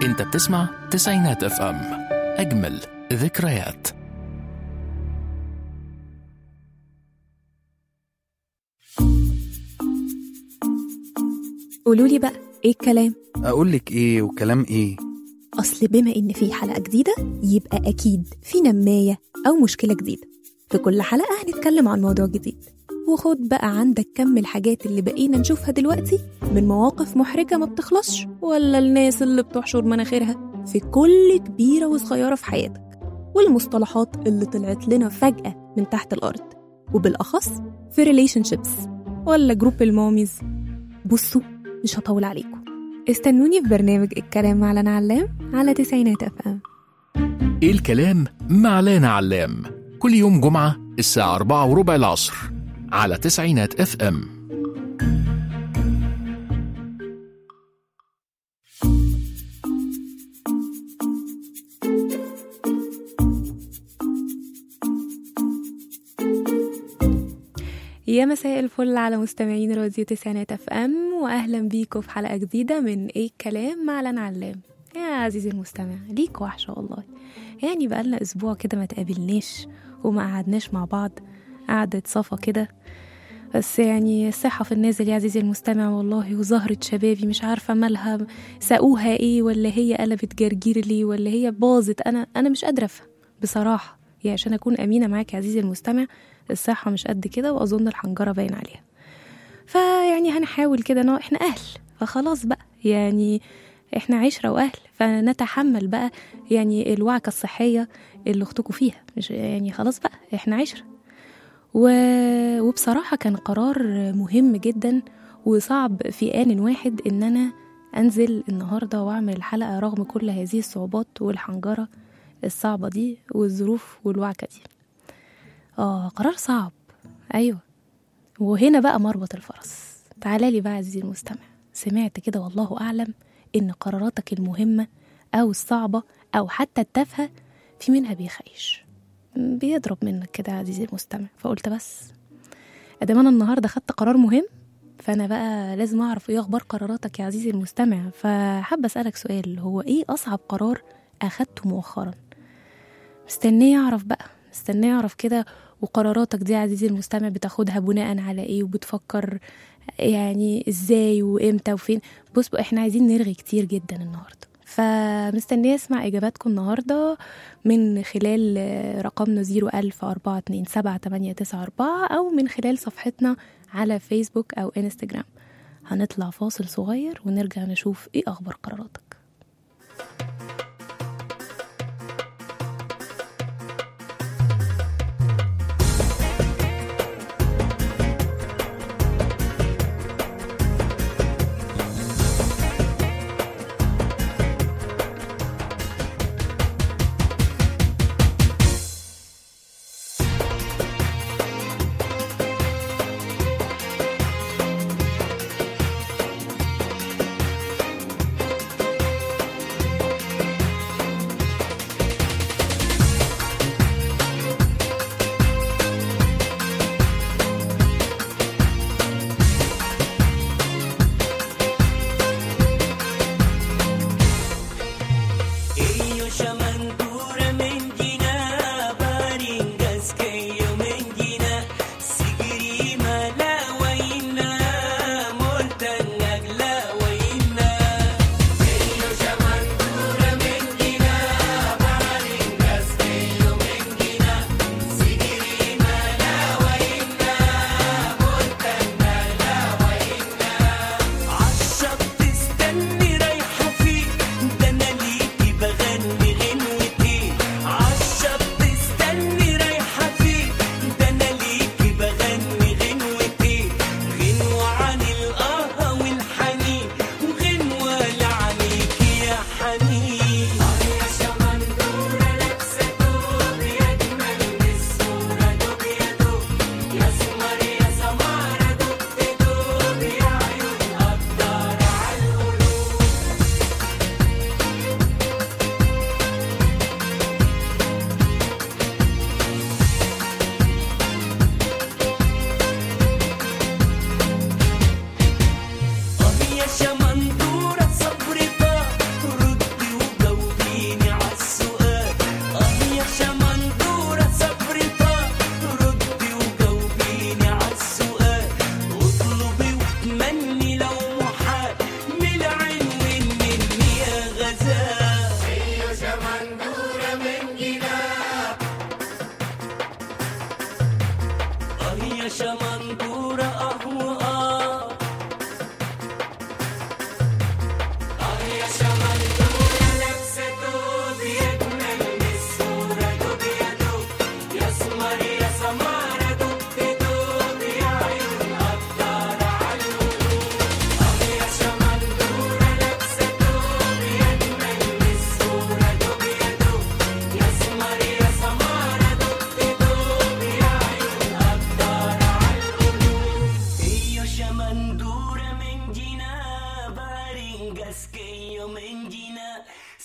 انت بتسمع تسعينات اف ام اجمل ذكريات قولوا لي بقى ايه الكلام اقول لك ايه وكلام ايه اصل بما ان في حلقه جديده يبقى اكيد في نمايه او مشكله جديده في كل حلقه هنتكلم عن موضوع جديد وخد بقى عندك كم الحاجات اللي بقينا نشوفها دلوقتي من مواقف محرجه ما بتخلصش ولا الناس اللي بتحشر مناخيرها في كل كبيره وصغيره في حياتك والمصطلحات اللي طلعت لنا فجاه من تحت الارض وبالاخص في ريليشن شيبس ولا جروب الماميز بصوا مش هطول عليكم استنوني في برنامج الكلام مع لنا علام على تسعينات اف ام ايه الكلام مع لانا علام كل يوم جمعة الساعة أربعة وربع العصر على تسعينات اف ام يا مساء الفل على مستمعين راديو تسعينات اف ام واهلا بيكم في حلقه جديده من ايه الكلام مع لنا علام يا عزيزي المستمع ليك وحشه والله يعني بقالنا اسبوع كده ما تقابلناش وما قعدناش مع بعض قعدة صفا كده بس يعني الصحة في النازل يا عزيزي المستمع والله وزهرة شبابي مش عارفة مالها ساقوها ايه ولا هي قلبت جرجير ليه ولا هي باظت انا انا مش قادرة افهم بصراحة يعني عشان اكون امينة معاك يا عزيزي المستمع الصحة مش قد كده واظن الحنجرة باين عليها فيعني هنحاول كده نوع احنا اهل فخلاص بقى يعني احنا عشرة واهل فنتحمل بقى يعني الوعكة الصحية اللي اختكوا فيها مش يعني خلاص بقى احنا عشرة و... وبصراحة كان قرار مهم جدا وصعب في آن واحد إن أنا أنزل النهاردة وأعمل الحلقة رغم كل هذه الصعوبات والحنجرة الصعبة دي والظروف والوعكة دي آه قرار صعب أيوة وهنا بقى مربط الفرس تعالى لي بقى عزيزي المستمع سمعت كده والله أعلم إن قراراتك المهمة أو الصعبة أو حتى التافهة في منها بيخيش بيضرب منك كده يا عزيزي المستمع فقلت بس ادام انا النهارده خدت قرار مهم فانا بقى لازم اعرف ايه اخبار قراراتك يا عزيزي المستمع فحابه اسالك سؤال هو ايه اصعب قرار اخدته مؤخرا مستنيه اعرف بقى مستنيه اعرف كده وقراراتك دي يا عزيزي المستمع بتاخدها بناء على ايه وبتفكر يعني ازاي وامتى وفين بص بقى احنا عايزين نرغي كتير جدا النهارده فمستنية أسمع إجاباتكم النهاردة من خلال رقمنا زيرو ألف أربعة اتنين سبعة تمانية تسعة أربعة أو من خلال صفحتنا على فيسبوك أو إنستجرام هنطلع فاصل صغير ونرجع نشوف إيه أخبار قراراتك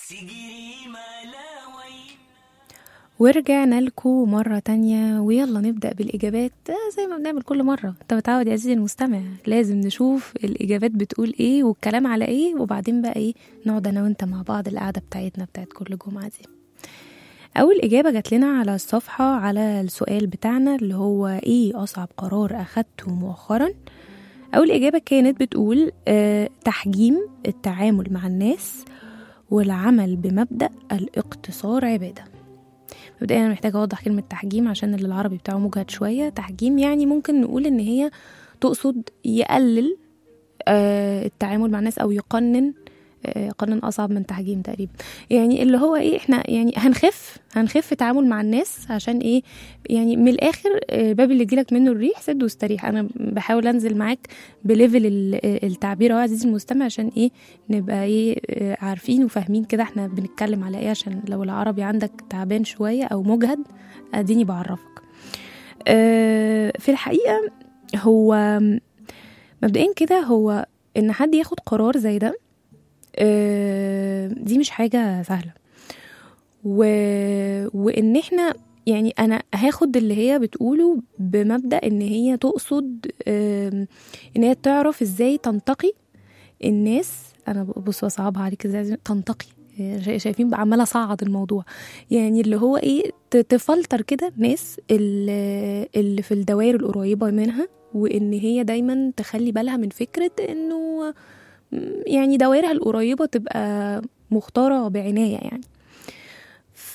ورجعنا لكم مرة تانية ويلا نبدأ بالإجابات آه زي ما بنعمل كل مرة انت متعود يا عزيزي المستمع لازم نشوف الإجابات بتقول ايه والكلام على ايه وبعدين بقى ايه نقعد أنا وانت مع بعض القعدة بتاعتنا بتاعت كل جمعة دي أول إجابة جات لنا على الصفحة على السؤال بتاعنا اللي هو ايه أصعب قرار أخدته مؤخرا أول إجابة كانت بتقول آه تحجيم التعامل مع الناس والعمل بمبدأ الاقتصار عبادة مبدئيا انا محتاجه اوضح كلمه تحجيم عشان اللي العربي بتاعه مجهد شويه تحجيم يعني ممكن نقول ان هي تقصد يقلل آه التعامل مع الناس او يقنن آه، يقنن اصعب من تحجيم تقريبا يعني اللي هو ايه احنا يعني هنخف هنخف تعامل مع الناس عشان ايه يعني من الاخر آه، الباب اللي يجيلك منه الريح سد واستريح انا بحاول انزل معاك بليفل ال- التعبير اهو يا عزيزي المستمع عشان ايه نبقى ايه آه، عارفين وفاهمين كده احنا بنتكلم على ايه عشان لو العربي عندك تعبان شويه او مجهد اديني بعرفك آه، في الحقيقه هو مبدئيا كده هو ان حد ياخد قرار زي ده آه، دي مش حاجه سهله و... وان احنا يعني انا هاخد اللي هي بتقوله بمبدا ان هي تقصد آم، ان هي تعرف ازاي تنتقي الناس انا بص بصعبها عليك ازاي تنتقي شا- شايفين بقى عماله اصعد الموضوع يعني اللي هو ايه ت- تفلتر كده الناس اللي, اللي في الدوائر القريبه منها وان هي دايما تخلي بالها من فكره انه م، يعني دوائرها القريبه تبقى مختاره بعنايه يعني ف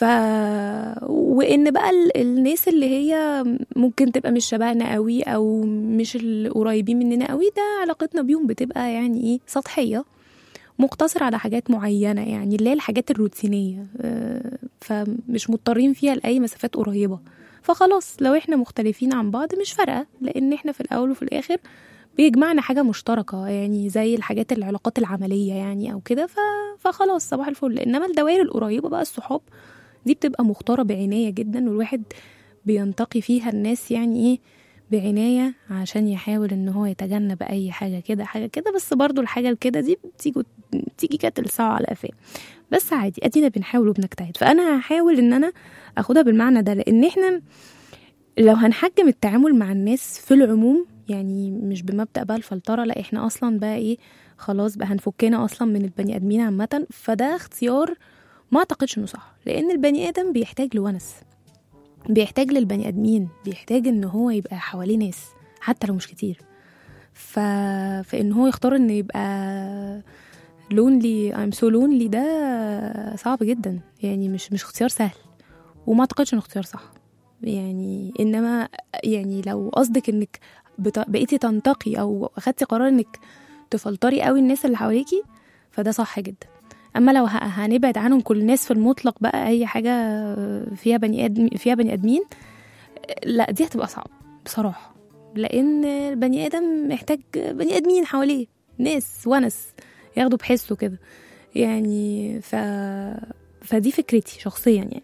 وان بقى ال- الناس اللي هي ممكن تبقى مش شبهنا قوي او مش القريبين مننا قوي ده علاقتنا بيهم بتبقى يعني ايه سطحيه مقتصر على حاجات معينه يعني اللي هي الحاجات الروتينيه آه، فمش مضطرين فيها لاي مسافات قريبه فخلاص لو احنا مختلفين عن بعض مش فارقه لان احنا في الاول وفي الاخر بيجمعنا حاجه مشتركه يعني زي الحاجات العلاقات العمليه يعني او كده ف... فخلاص صباح الفل انما الدوائر القريبه بقى الصحاب دي بتبقى مختاره بعنايه جدا والواحد بينتقي فيها الناس يعني ايه بعناية عشان يحاول ان هو يتجنب اي حاجة كده حاجة كده بس برضو الحاجة الكده دي بتيجي تيجي كده تلسعه على قفاه بس عادي ادينا بنحاول وبنجتهد فانا هحاول ان انا اخدها بالمعنى ده لان احنا لو هنحجم التعامل مع الناس في العموم يعني مش بمبدأ بقى الفلترة لا احنا اصلا بقى ايه خلاص بقى هنفكنا اصلا من البني ادمين عامة فده اختيار ما اعتقدش انه صح لان البني ادم بيحتاج لونس بيحتاج للبني ادمين بيحتاج ان هو يبقى حواليه ناس حتى لو مش كتير ف... فان هو يختار ان يبقى لونلي I'm so lonely ده صعب جدا يعني مش مش اختيار سهل وما اعتقدش انه اختيار صح يعني انما يعني لو قصدك انك بت... بقيتي تنتقي او اخدتي قرار انك تفلتري قوي الناس اللي حواليكي فده صح جدا اما لو ه- هنبعد عنهم كل الناس في المطلق بقى اي حاجه فيها بني ادم فيها بني ادمين لا دي هتبقى صعب بصراحه لان البني ادم محتاج بني ادمين حواليه ناس ونس ياخدوا بحسه كده يعني ف فدي فكرتي شخصيا يعني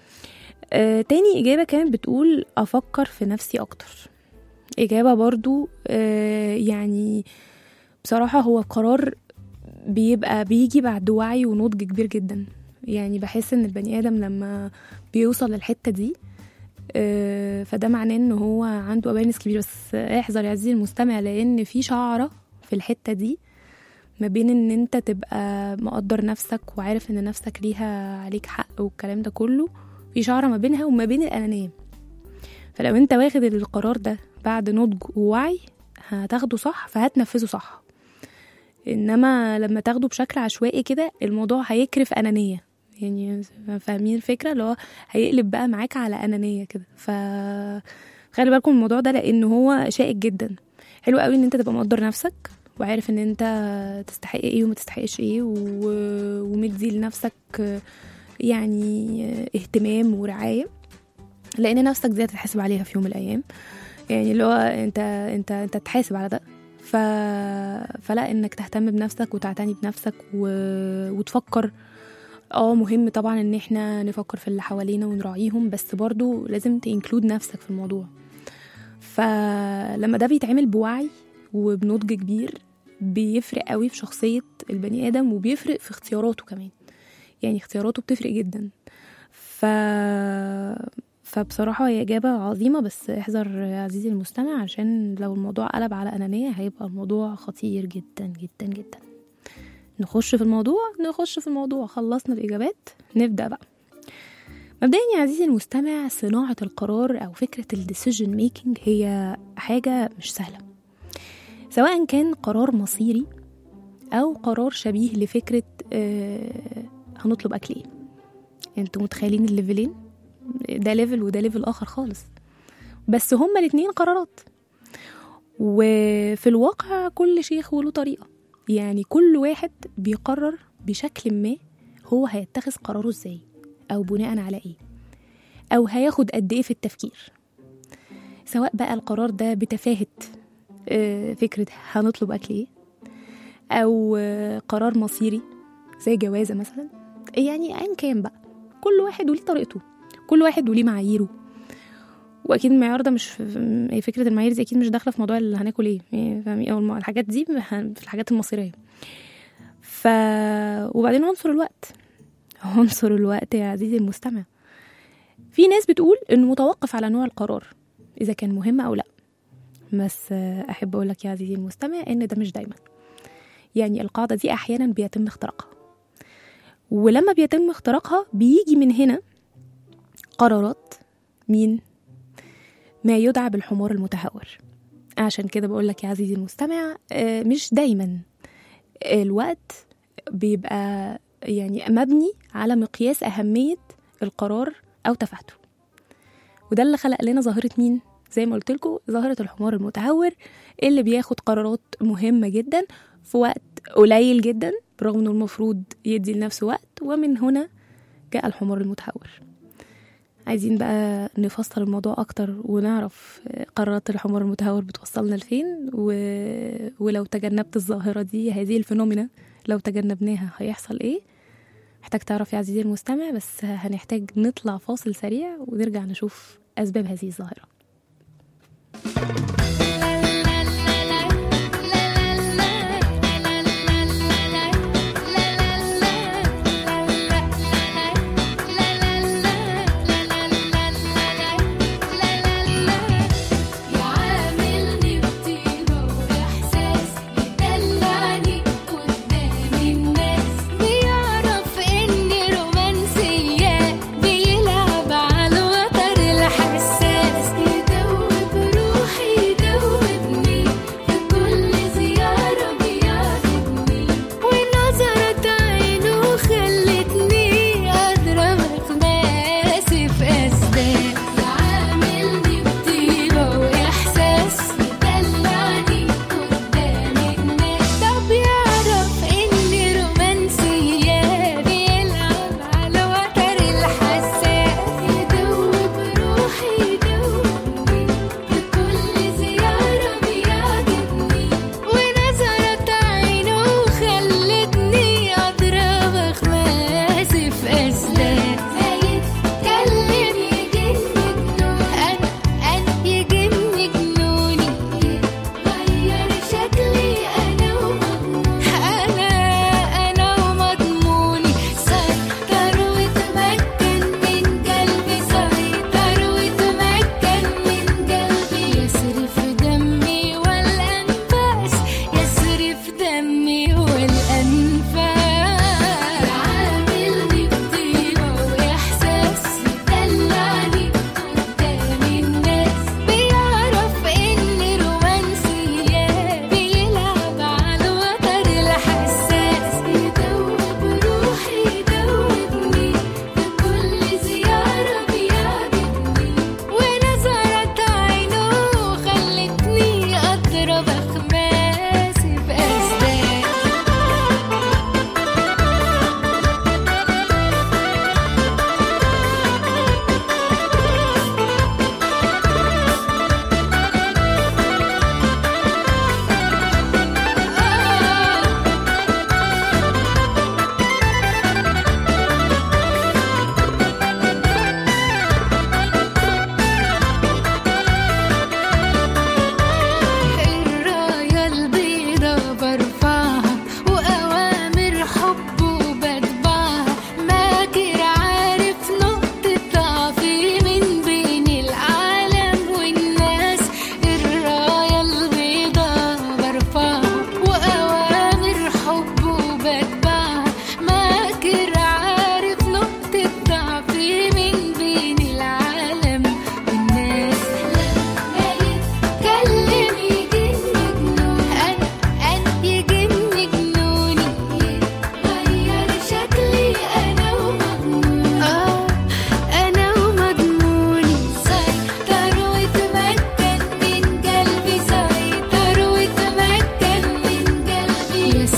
آه تاني إجابة كانت بتقول أفكر في نفسي أكتر إجابة برضو آه يعني بصراحة هو قرار بيبقى بيجي بعد وعي ونضج كبير جدا يعني بحس ان البني ادم لما بيوصل للحته دي آه، فده معناه ان هو عنده اويرنس كبير بس احذر يا عزيزي المستمع لان في شعره في الحته دي ما بين ان انت تبقى مقدر نفسك وعارف ان نفسك ليها عليك حق والكلام ده كله في شعره ما بينها وما بين الانانيه فلو انت واخد القرار ده بعد نضج ووعي هتاخده صح فهتنفذه صح انما لما تاخده بشكل عشوائي كده الموضوع هيكرف انانيه يعني فاهمين الفكره اللي هو هيقلب بقى معاك على انانيه كده ف خلي بالكم من الموضوع ده لان هو شائك جدا حلو قوي ان انت تبقى مقدر نفسك وعارف ان انت تستحق ايه وما تستحقش ايه و... ومدي لنفسك يعني اهتمام ورعايه لان نفسك دي هتتحاسب عليها في يوم من الايام يعني اللي هو انت انت انت تحاسب على ده ف... فلا انك تهتم بنفسك وتعتني بنفسك و... وتفكر اه مهم طبعا ان احنا نفكر في اللي حوالينا ونراعيهم بس برضو لازم تنكلود نفسك في الموضوع فلما ده بيتعمل بوعي وبنضج كبير بيفرق قوي في شخصية البني آدم وبيفرق في اختياراته كمان يعني اختياراته بتفرق جدا ف فبصراحة هي إجابة عظيمة بس احذر يا عزيزي المستمع عشان لو الموضوع قلب على أنانية هيبقى الموضوع خطير جدا جدا جدا نخش في الموضوع نخش في الموضوع خلصنا الإجابات نبدأ بقى مبدئيا يا عزيزي المستمع صناعة القرار أو فكرة الديسيجن ميكينج هي حاجة مش سهلة سواء كان قرار مصيري أو قرار شبيه لفكرة آه هنطلب أكل إيه انتوا متخيلين الليفلين ده ليفل وده ليفل آخر خالص بس هما الاتنين قرارات وفي الواقع كل شيخ وله طريقة يعني كل واحد بيقرر بشكل ما هو هيتخذ قراره ازاي او بناء على ايه او هياخد قد ايه في التفكير سواء بقى القرار ده بتفاهة آه، فكرة هنطلب أكل إيه أو آه، قرار مصيري زي جوازة مثلا يعني أيا كان بقى كل واحد وليه طريقته كل واحد وليه معاييره واكيد المعيار ده مش في فكره المعايير دي اكيد مش داخله في موضوع اللي هناكل ايه يعني فاهمين او الم- الحاجات دي في الحاجات المصيريه ف وبعدين عنصر الوقت عنصر الوقت يا عزيزي المستمع في ناس بتقول انه متوقف على نوع القرار اذا كان مهم او لا بس آه، احب اقول لك يا عزيزي المستمع ان ده مش دايما يعني القاعده دي احيانا بيتم اختراقها ولما بيتم اختراقها بيجي من هنا قرارات مين ما يدعى بالحمار المتهور عشان كده بقول لك يا عزيزي المستمع آه، مش دايما الوقت بيبقى يعني مبني على مقياس أهمية القرار أو تفاهته وده اللي خلق لنا ظاهرة مين؟ زي ما قلت لكم ظاهرة الحمار المتهور اللي بياخد قرارات مهمة جدا في وقت قليل جدا برغم انه المفروض يدي لنفسه وقت ومن هنا جاء الحمار المتهور عايزين بقى نفصل الموضوع اكتر ونعرف قرارات الحمار المتهور بتوصلنا لفين و... ولو تجنبت الظاهرة دي هذه الفينومينا لو تجنبناها هيحصل ايه محتاج تعرف يا عزيزي المستمع بس هنحتاج نطلع فاصل سريع ونرجع نشوف أسباب هذه الظاهرة يعاملني بطيبة وإحساس يدلعني قدام الناس بيعرف إني رومانسية بيلعب على الوتر الحساس يدوب روحي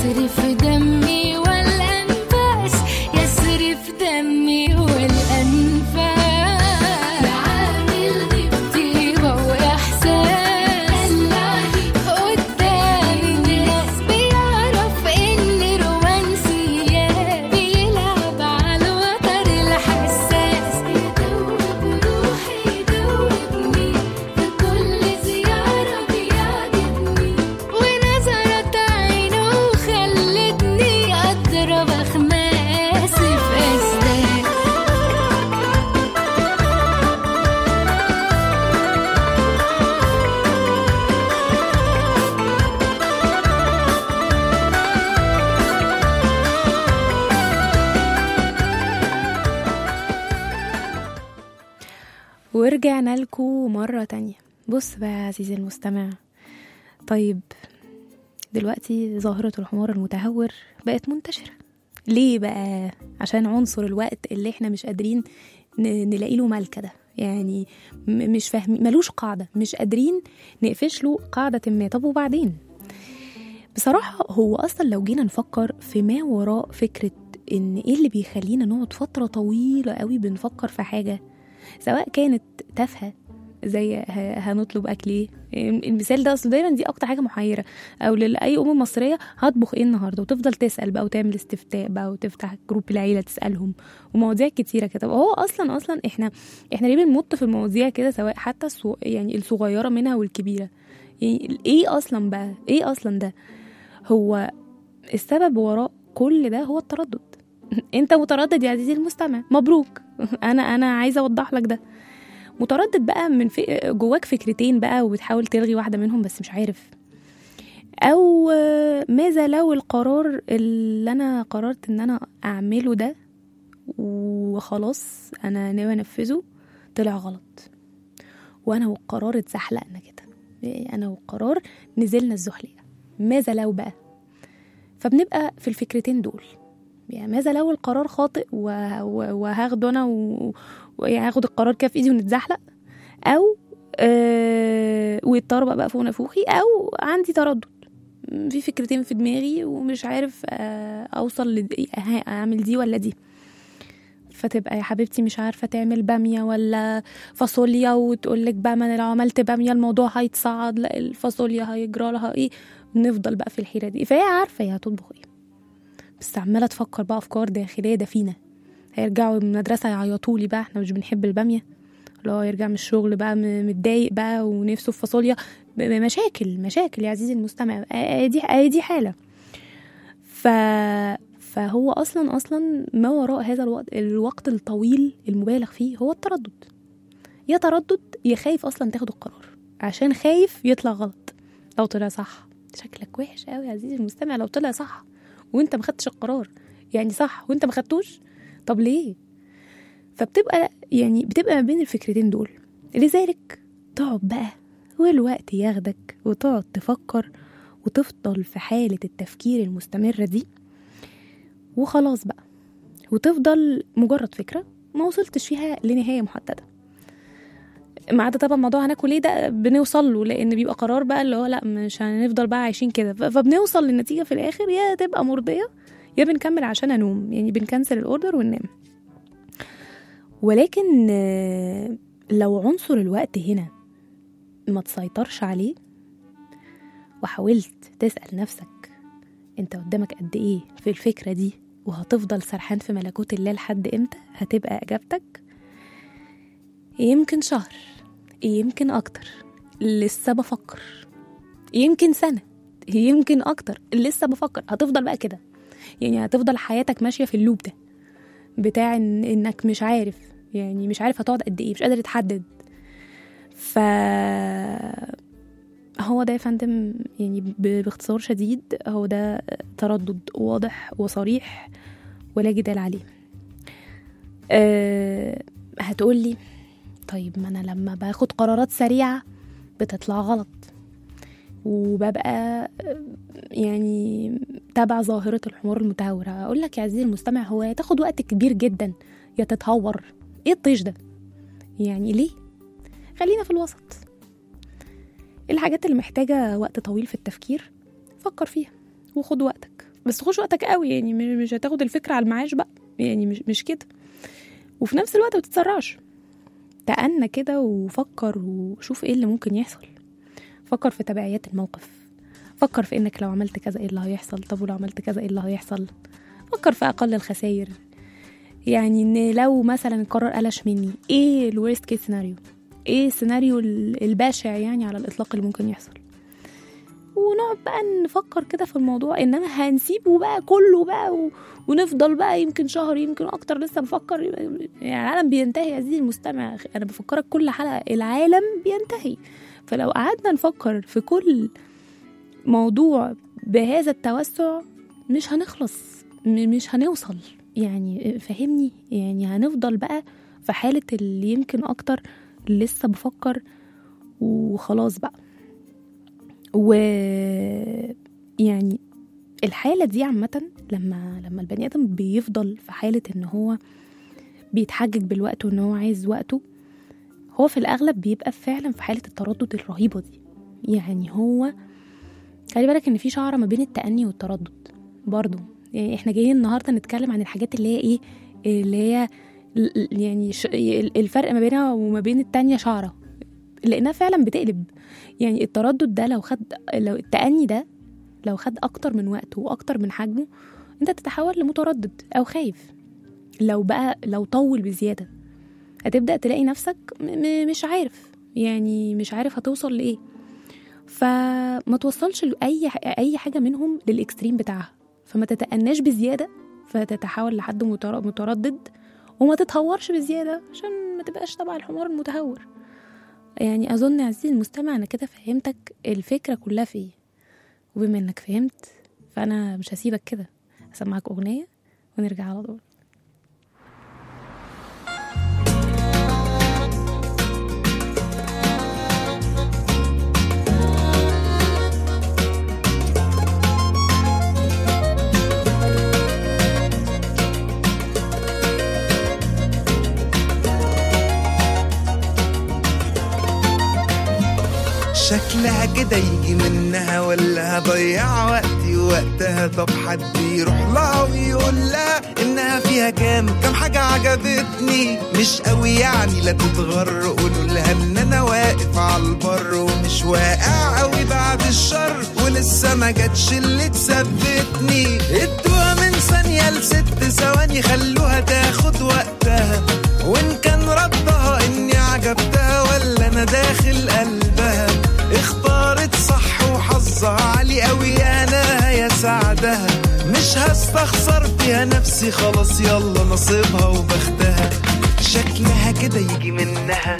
يسري في دمي والأنفاس يسري في دمي والأنفاس عاملني بطيبة وإحساس قدام الناس بيعرف إني رومانسية بيلعب على الوتر الحساس يدوب روحي يدوبني في كل زيارة بيعجبني ونظرة عينه خلتني أضرب أخماسي في أسداد ورجعنا لكم مرة تانية بص بقى يا عزيزي المستمع طيب دلوقتي ظاهرة الحمار المتهور بقت منتشرة ليه بقى عشان عنصر الوقت اللي احنا مش قادرين ن- نلاقي له ملكة ده يعني م- مش فاهمين ملوش قاعدة مش قادرين نقفش له قاعدة ما طب وبعدين بصراحة هو أصلا لو جينا نفكر في ما وراء فكرة إن إيه اللي بيخلينا نقعد فترة طويلة قوي بنفكر في حاجة سواء كانت تافهه زي ه- هنطلب اكل ايه المثال ده اصل دايما دي اكتر حاجه محيره او لاي ام مصريه هطبخ ايه النهارده وتفضل تسال بقى وتعمل استفتاء بقى وتفتح جروب العيله تسالهم ومواضيع كتيره كده هو اصلا اصلا احنا احنا ليه بنمط في المواضيع كده سواء حتى الصو... يعني الصغيره منها والكبيره يعني ايه اصلا بقى ايه اصلا ده هو السبب وراء كل ده هو التردد انت متردد يا عزيزي المستمع مبروك انا انا عايزه اوضح لك ده متردد بقى من في جواك فكرتين بقى وبتحاول تلغي واحده منهم بس مش عارف او آه، ماذا لو القرار اللي انا قررت ان انا اعمله ده وخلاص انا ناوي انفذه طلع غلط وانا والقرار اتزحلقنا كده انا والقرار نزلنا الزحليقه ماذا لو بقى فبنبقى في الفكرتين دول يعني ماذا لو القرار خاطئ و- و- وهاخده انا و- وهاخد القرار كده في ايدي ونتزحلق او آه ويتطربق بقى فوق نافوخي او عندي تردد في فكرتين في دماغي ومش عارف آه اوصل لدي ها- اعمل دي ولا دي فتبقى يا حبيبتي مش عارفه تعمل باميه ولا فاصوليا وتقول لك بقى ما انا لو عملت باميه الموضوع هيتصعد لا الفاصوليا هيجرى لها ايه نفضل بقى في الحيره دي فهي عارفه هي هتطبخ ايه بس عماله تفكر بقى افكار داخليه دفينه هيرجعوا من المدرسه يعيطوا لي بقى احنا مش بنحب الباميه اللي هو يرجع من الشغل بقى م- متضايق بقى ونفسه في فاصوليا ب- ب- مشاكل مشاكل يا عزيزي المستمع آه، دي آه، دي حاله ف فهو اصلا اصلا ما وراء هذا الوقت الوقت الطويل المبالغ فيه هو التردد يا تردد يا خايف اصلا تاخد القرار عشان خايف يطلع غلط لو طلع صح شكلك وحش قوي يا عزيزي المستمع لو طلع صح وانت ما خدتش القرار يعني صح وانت ما خدتوش طب ليه فبتبقى يعني بتبقى ما بين الفكرتين دول لذلك تقعد بقى والوقت ياخدك وتقعد تفكر وتفضل في حالة التفكير المستمرة دي وخلاص بقى وتفضل مجرد فكرة ما وصلتش فيها لنهاية محددة ما عدا طبعا موضوع هناكل ايه ده بنوصل له لان بيبقى قرار بقى اللي هو لا مش هنفضل بقى عايشين كده ف- فبنوصل للنتيجه في الاخر يا تبقى مرضيه يا بنكمل عشان انوم يعني بنكنسل الاوردر وننام ولكن آه، لو عنصر الوقت هنا ما تسيطرش عليه وحاولت تسأل نفسك انت قدامك قد ايه في الفكرة دي وهتفضل سرحان في ملكوت الله لحد امتى هتبقى اجابتك يمكن شهر يمكن اكتر لسه بفكر يمكن سنة يمكن اكتر لسه بفكر هتفضل بقى كده يعني هتفضل حياتك ماشية في اللوب ده بتاع إن انك مش عارف يعني مش عارف هتقعد قد ايه مش قادر تحدد ف هو ده يا فندم يعني ب- باختصار شديد هو ده تردد واضح وصريح ولا جدال عليه أه هتقولي طيب ما انا لما باخد قرارات سريعه بتطلع غلط وببقى آه، يعني تابع ظاهرة الحمار المتهور أقول لك يا عزيزي المستمع هو يا تاخد وقت كبير جدا يا تتهور إيه الطيش ده يعني ليه خلينا في الوسط الحاجات اللي محتاجة وقت طويل في التفكير فكر فيها وخد وقتك بس خش وقتك قوي يعني م- مش هتاخد الفكره على المعاش بقى يعني مش مش كده وفي نفس الوقت ما تتسرعش تأنى كده وفكر وشوف ايه اللي ممكن يحصل فكر في تبعيات الموقف فكر في انك لو عملت كذا ايه اللي هيحصل طب ولو عملت كذا ايه اللي هيحصل فكر في اقل الخسائر يعني ان لو مثلا القرار قلش مني ايه الورست كيس سيناريو ايه السيناريو ال- البشع يعني على الاطلاق اللي ممكن يحصل ونقعد بقى نفكر كده في الموضوع انما هنسيبه بقى كله بقى و... ونفضل بقى يمكن شهر يمكن اكتر لسه بفكر يعني العالم بينتهي يا عزيزي المستمع انا بفكرك كل حلقه العالم بينتهي فلو قعدنا نفكر في كل موضوع بهذا التوسع مش هنخلص م- مش هنوصل يعني فهمني يعني هنفضل بقى في حالة اللي يمكن أكتر لسه بفكر وخلاص بقى و يعني الحالة دي عامة لما لما البني آدم بيفضل في حالة إن هو بيتحجج بالوقت وإن هو عايز وقته هو في الأغلب بيبقى فعلا في حالة التردد الرهيبة دي يعني هو خلي بالك إن في شعرة ما بين التأني والتردد برضو يعني احنا جايين النهارده نتكلم عن الحاجات اللي هي ايه اللي هي ال- ال- يعني ش- الفرق ما بينها وما بين التانية شعرة لانها فعلا بتقلب يعني التردد ده لو خد لو التأني ده لو خد اكتر من وقته واكتر من حجمه انت تتحول لمتردد او خايف لو بقى لو طول بزيادة هتبدأ تلاقي نفسك م- م- مش عارف يعني مش عارف هتوصل لإيه فما توصلش لأي ح- أي حاجة منهم للإكستريم بتاعها فما تتأناش بزيادة فتتحول لحد متر- متردد وما تتهورش بزيادة عشان ما تبقاش تبع الحمار المتهور يعني أظن يا عزيزي المستمع أنا كده فهمتك الفكرة كلها في إيه وبما إنك فهمت فأنا مش هسيبك كده أسمعك أغنية ونرجع على طول شكلها كده يجي منها ولا هضيع وقتي وقتها طب حد يروح لها ويقول لها انها فيها كام كام حاجة عجبتني مش قوي يعني لا تتغر قولوا لها ان انا واقف على البر ومش واقع قوي بعد الشر ولسه ما جاتش اللي تثبتني ادوها من ثانية لست ثواني خلوها تاخد وقتها وان كان ردها اني عجبتها ولا انا داخل قلبها اختارت صح وحظها عالي قوي انا يا سعدها مش هستخسر فيها نفسي خلاص يلا نصيبها وبختها شكلها كده يجي منها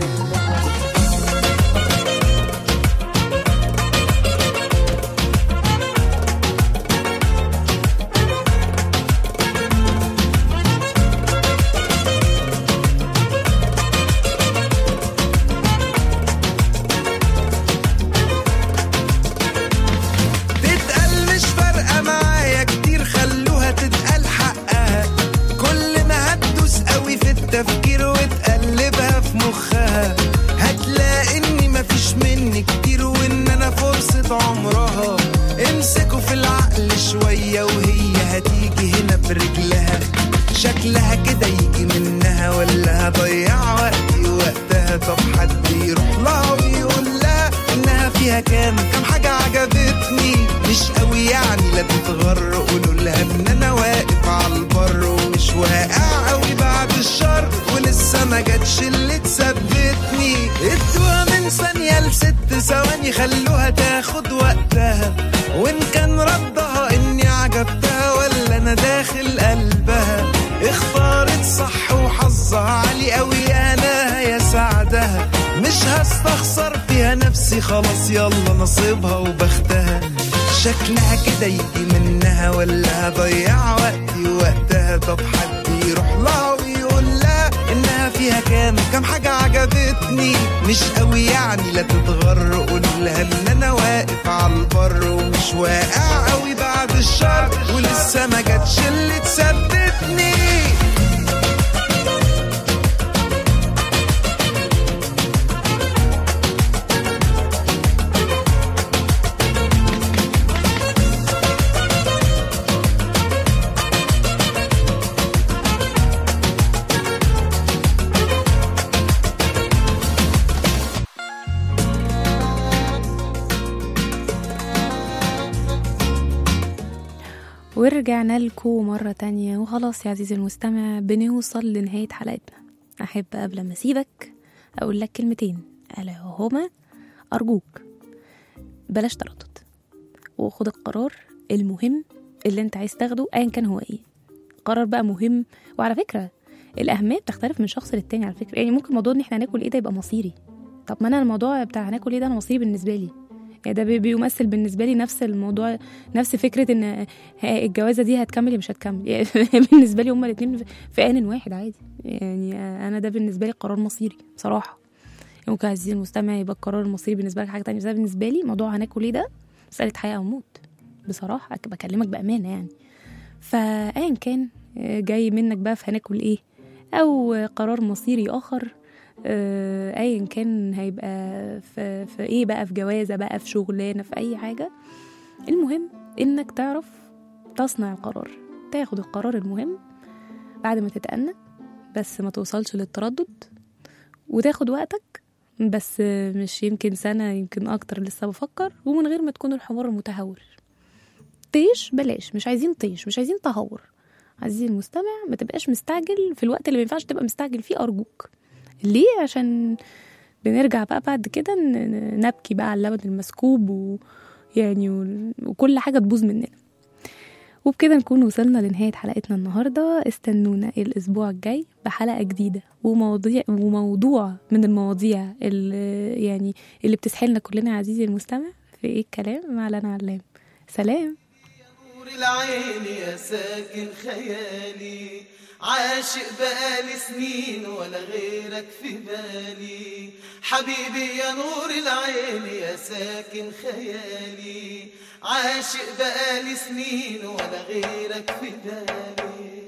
تتقال مش فارقة معايا كتير خلوها تتقال حقها كل ما هتدوس قوي في التفكير وتقلبها في مخها هتلاقي اني مفيش مني كتير وان انا فرصة عمرها امسكوا في العقل شوية وهي هتيجي هنا برجلها شكلها كده يجي منها ولا هضيع وقتي وقتها طب حد يروح لها ويقول لها انها فيها كام كام حاجة عجبتني مش قوي يعني لا تتغر قولوا لها ان انا واقف على البر ومش واقع قوي بعد الشر ولسه ما جاتش اللي تثبتني ادوها من ثانية لست ثواني خلوها تاخد وقتها وان كان ردها اني عجبتها ولا انا داخل قلبها اختارت صح وحظها عالي قوي انا يا سعدها مش هستخسر فيها نفسي خلاص يلا نصيبها وبختها شكلها كده يجي منها ولا هضيع وقتي وقتها طب حد يروح لها ويقول لها انها فيها كام كام حاجة عجبتني مش قوي يعني لا تتغر قول لها ان انا واقف على البر ومش واقع قوي بعد الشر ولسه ما جاتش اللي تثبتني ورجعنا لكم مرة تانية وخلاص يا عزيزي المستمع بنوصل لنهاية حلقتنا أحب قبل ما أسيبك أقول لك كلمتين ألا وهما أرجوك بلاش تردد وخد القرار المهم اللي انت عايز تاخده ايا كان هو ايه قرار بقى مهم وعلى فكرة الأهمية بتختلف من شخص للتاني على فكرة يعني ممكن موضوع ان احنا هناكل ايه ده يبقى مصيري طب ما انا الموضوع بتاع هناكل ايه ده انا مصيري بالنسبة لي يعني ده بي- بيمثل بالنسبة لي نفس الموضوع نفس فكرة ان ه- الجوازة دي هتكمل يا مش هتكمل يعني بالنسبة لي هما الاتنين في آن واحد عادي يعني انا ده بالنسبة لي قرار مصيري بصراحة ممكن عزيزي المستمع يبقى القرار المصيري بالنسبة لك حاجة تانية بس أنا بالنسبة لي موضوع هناكل ايه ده مسألة حياة أو موت بصراحة بكلمك بأمانة يعني فأيا كان آه، جاي منك بقى في هناكل ايه أو قرار مصيري آخر آه، أيا كان هيبقى في, في ايه بقى في جوازة بقى في شغلانة في أي حاجة المهم إنك تعرف تصنع القرار تاخد القرار المهم بعد ما تتأنى بس ما توصلش للتردد وتاخد وقتك بس مش يمكن سنة يمكن أكتر لسه بفكر ومن غير ما تكون الحمار متهور طيش بلاش مش عايزين طيش مش عايزين تهور عزيزي المستمع ما تبقاش مستعجل في الوقت اللي ما ينفعش تبقى مستعجل فيه أرجوك ليه عشان بنرجع بقى بعد كده ن- ن- نبكي بقى على اللبن المسكوب ويعني و- وكل حاجة تبوظ مننا وبكده نكون وصلنا لنهاية حلقتنا النهاردة استنونا الأسبوع الجاي بحلقة جديدة ومواضيع وموضوع من المواضيع اللي يعني اللي بتسحلنا كلنا يا عزيزي المستمع في ايه الكلام مع لنا علام سلام نور العين يا ساكن خيالي عاشق بقالي سنين ولا غيرك في بالي حبيبي يا نور العين يا ساكن خيالي عاشق بقالي سنين ولا غيرك في بالي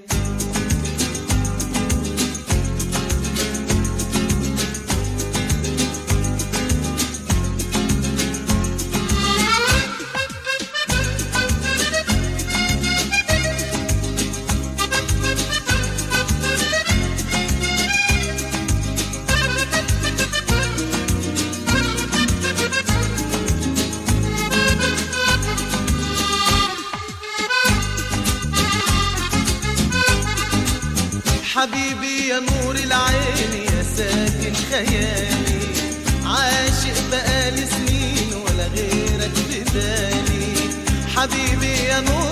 حبيبي يا نور العين يا ساكن خيالي عاشق بقالي سنين ولا غيرك في بالي حبيبي يا نور